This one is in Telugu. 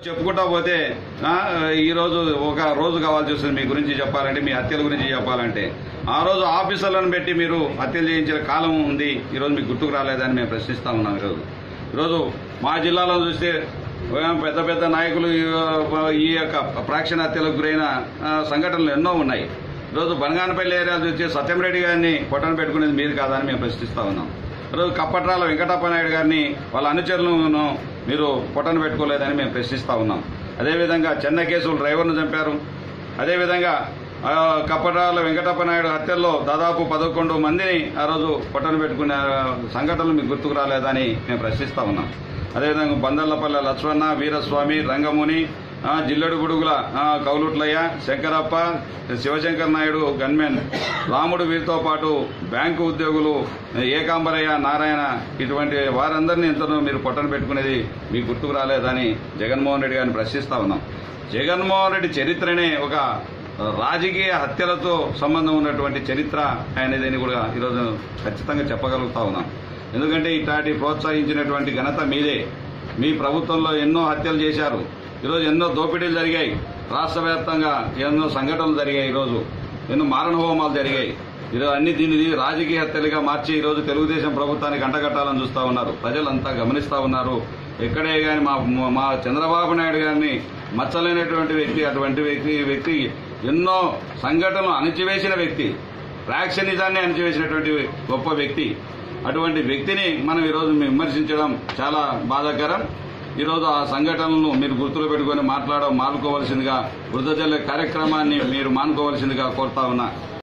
చెప్పుకుంటా పోతే ఆ, ఈ రోజు ఒక రోజు కావాల్సి వస్తుంది మీ గురించి చెప్పాలంటే మీ హత్యల గురించి చెప్పాలంటే ఆ రోజు ఆఫీసర్లను పెట్టి మీరు హత్యలు చేయించిన కాలం ఉంది ఈ రోజు మీకు గుర్తుకు రాలేదని మేము ప్రశ్నిస్తా ఉన్నాం ఈరోజు ఈరోజు మా జిల్లాలో చూస్తే ఆ, పెద్ద పెద్ద నాయకులు ఈ- ఈ యొక్క ప్రాక్షణ హత్యలకు గురైన ఆ, సంఘటనలు ఎన్నో ఉన్నాయి ఈరోజు బనగానపల్లి ఏరియా చూస్తే సత్యంరెడ్డి గారిని పొట్టన పెట్టుకునేది మీరు కాదని మేము ప్రశ్నిస్తా ఉన్నాం ఈరోజు కప్పట్రాల వెంకటప్ప నాయుడు గారిని వాళ్ళ అనుచరులను మీరు పొట్టన పెట్టుకోలేదని మేము ప్రశ్నిస్తా ఉన్నాం అదేవిధంగా చెన్న కేసులు డ్రైవర్ను చంపారు అదేవిధంగా ఆ, కప్పట్రాల వెంకటప్ప నాయుడు హత్యల్లో దాదాపు పదకొండు మందిని ఆ రోజు పొట్టన పెట్టుకునే ఆ, సంఘటనలు మీకు గుర్తుకు రాలేదని మేము ప్రశ్నిస్తా ఉన్నాం అదేవిధంగా బందర్లపల్లె లక్ష్మణ వీరస్వామి రంగముని ఆ, జిల్లెడు గుడుగుల ఆ, కౌలుట్లయ్య శంకరప్ప శివశంకర్ నాయుడు గన్మెన్ రాముడు వీరితో పాటు బ్యాంకు ఉద్యోగులు ఏకాంబరయ్య నారాయణ ఇటువంటి వారందరినీ ఎంతనో మీరు పొట్టన పెట్టుకునేది మీకు గుర్తుకు రాలేదని జగన్మోహన్ రెడ్డి గారిని ప్రశ్నిస్తా ఉన్నాం జగన్మోహన్ రెడ్డి చరిత్రనే ఒక రాజకీయ హత్యలతో సంబంధం ఉన్నటువంటి చరిత్ర ఆయనదని కూడా ఈరోజు ఖచ్చితంగా చెప్పగలుగుతా ఉన్నాం ఎందుకంటే ఇట్లాంటి ప్రోత్సహించినటువంటి ఘనత మీదే మీ ప్రభుత్వంలో ఎన్నో హత్యలు చేశారు ఈరోజు ఎన్నో దోపిడీలు జరిగాయి రాష్ట్ర వ్యాప్తంగా ఎన్నో సంఘటనలు జరిగాయి ఈరోజు ఎన్నో మారణ హోమాలు జరిగాయి ఈరోజు అన్ని దీనిని రాజకీయ హత్యలుగా మార్చి ఈరోజు తెలుగుదేశం ప్రభుత్వానికి అంటగట్టాలని చూస్తా ఉన్నారు ప్రజలంతా గమనిస్తా ఉన్నారు ఎక్కడే గాని మా మా చంద్రబాబు నాయుడు గారిని మచ్చలేనటువంటి వ్యక్తి అటువంటి వ్యక్తి వ్యక్తి ఎన్నో సంఘటనలు అణచివేసిన వ్యక్తి ఫ్రాక్షనిజాన్ని అణచివేసినటువంటి గొప్ప వ్యక్తి అటువంటి వ్యక్తిని మనం ఈరోజు విమర్శించడం చాలా బాధాకరం ఈరోజు ఆ సంఘటనలను మీరు గుర్తులో పెట్టుకొని మాట్లాడడం మానుకోవాల్సిందిగా వృద్ధ జల్లే కార్యక్రమాన్ని మీరు మానుకోవాల్సిందిగా కోరుతా ఉన్నా